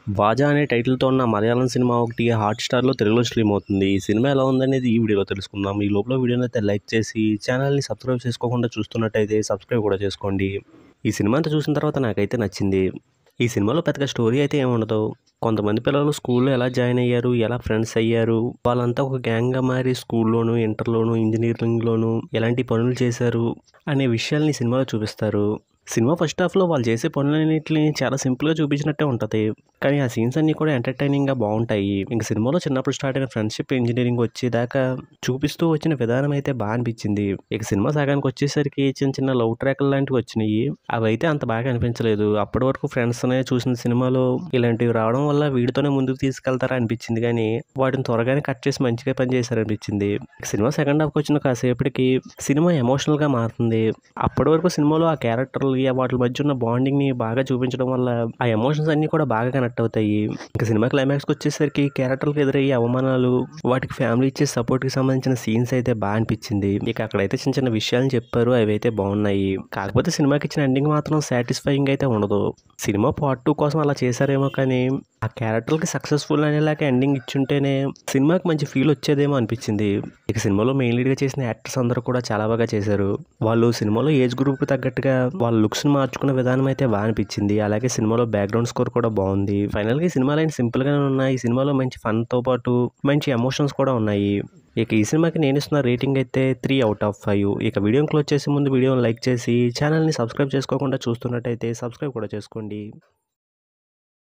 వాజా అనే టైటిల్తో ఉన్న మలయాళం సినిమా ఒకటి హాట్స్టార్లో తెలుగులో స్ట్రీమ్ అవుతుంది ఈ సినిమా ఎలా ఉందనేది ఈ వీడియోలో తెలుసుకుందాం ఈ లోపల వీడియోని అయితే లైక్ చేసి ఛానల్ని సబ్స్క్రైబ్ చేసుకోకుండా చూస్తున్నట్టయితే సబ్స్క్రైబ్ కూడా చేసుకోండి ఈ సినిమా అంతా చూసిన తర్వాత నాకైతే నచ్చింది ఈ సినిమాలో పెద్దగా స్టోరీ అయితే ఏముండదు కొంతమంది పిల్లలు స్కూల్లో ఎలా జాయిన్ అయ్యారు ఎలా ఫ్రెండ్స్ అయ్యారు వాళ్ళంతా ఒక గ్యాంగ్గా మారి స్కూల్లోను ఇంటర్లోను ఇంజనీరింగ్లోను ఎలాంటి పనులు చేశారు అనే విషయాల్ని ఈ సినిమాలో చూపిస్తారు సినిమా ఫస్ట్ హాఫ్లో వాళ్ళు చేసే పనులన్నింటిని చాలా సింపుల్గా చూపించినట్టే ఉంటుంది కానీ ఆ సీన్స్ అన్నీ కూడా ఎంటర్టైనింగ్గా బాగుంటాయి ఇంక సినిమాలో చిన్నప్పుడు స్టార్ట్ అయిన ఫ్రెండ్షిప్ ఇంజనీరింగ్ వచ్చేదాకా చూపిస్తూ వచ్చిన విధానం అయితే బాగా అనిపించింది ఇక సినిమా సగానికి వచ్చేసరికి చిన్న చిన్న లవ్ ట్రాక్లు లాంటివి వచ్చినాయి అవి అయితే అంత బాగా అనిపించలేదు అప్పటి వరకు ఫ్రెండ్స్నే చూసిన సినిమాలో ఇలాంటివి రావడం వల్ల వీడితోనే ముందుకు తీసుకెళ్తారా అనిపించింది కానీ వాటిని త్వరగానే కట్ చేసి మంచిగా పని చేశారు అనిపించింది సినిమా సెకండ్ హాఫ్కి వచ్చిన కాసేపటికి సినిమా ఎమోషనల్గా మారుతుంది అప్పటి వరకు సినిమాలో ఆ క్యారెక్టర్లు వాటి మధ్య ఉన్న బాండింగ్ని బాగా చూపించడం వల్ల ఆ ఎమోషన్స్ అన్నీ కూడా బాగా కనెక్ట్ అవుతాయి ఇంకా సినిమా క్లైమాక్స్కి వచ్చేసరికి క్యారెక్టర్లకు ఎదురయ్యే అవమానాలు వాటికి ఫ్యామిలీ ఇచ్చే సపోర్ట్కి సంబంధించిన సీన్స్ అయితే బాగా అనిపించింది ఇక అక్కడైతే చిన్న చిన్న విషయాలు చెప్పారు అవి అయితే బాగున్నాయి కాకపోతే సినిమాకి ఇచ్చిన ఎండింగ్ మాత్రం సాటిస్ఫైయింగ్ అయితే ఉండదు సినిమా పార్ట్ టూ కోసం అలా చేశారేమో కానీ ఆ క్యారెక్టర్కి సక్సెస్ఫుల్ అనేలాగా ఎండింగ్ ఇచ్చుంటేనే సినిమాకి మంచి ఫీల్ వచ్చేదేమో అనిపించింది ఇక సినిమాలో మెయిన్ లీడ్గా చేసిన యాక్టర్స్ అందరూ కూడా చాలా బాగా చేశారు వాళ్ళు సినిమాలో ఏజ్ గ్రూప్కి తగ్గట్టుగా వాళ్ళ లుక్స్ని మార్చుకున్న విధానం అయితే బాగా అనిపించింది అలాగే సినిమాలో బ్యాక్గ్రౌండ్ స్కోర్ కూడా బాగుంది ఫైనల్గా ఈ సినిమా లైన్ సింపుల్గానే ఉన్నాయి ఈ సినిమాలో మంచి ఫన్తో పాటు మంచి ఎమోషన్స్ కూడా ఉన్నాయి ఇక ఈ సినిమాకి నేను ఇస్తున్న రేటింగ్ అయితే త్రీ అవుట్ ఆఫ్ ఫైవ్ ఇక వీడియోని క్లోజ్ చేసే ముందు వీడియోని లైక్ చేసి ఛానల్ని సబ్స్క్రైబ్ చేసుకోకుండా చూస్తున్నట్టయితే సబ్స్క్రైబ్ కూడా చేసుకోండి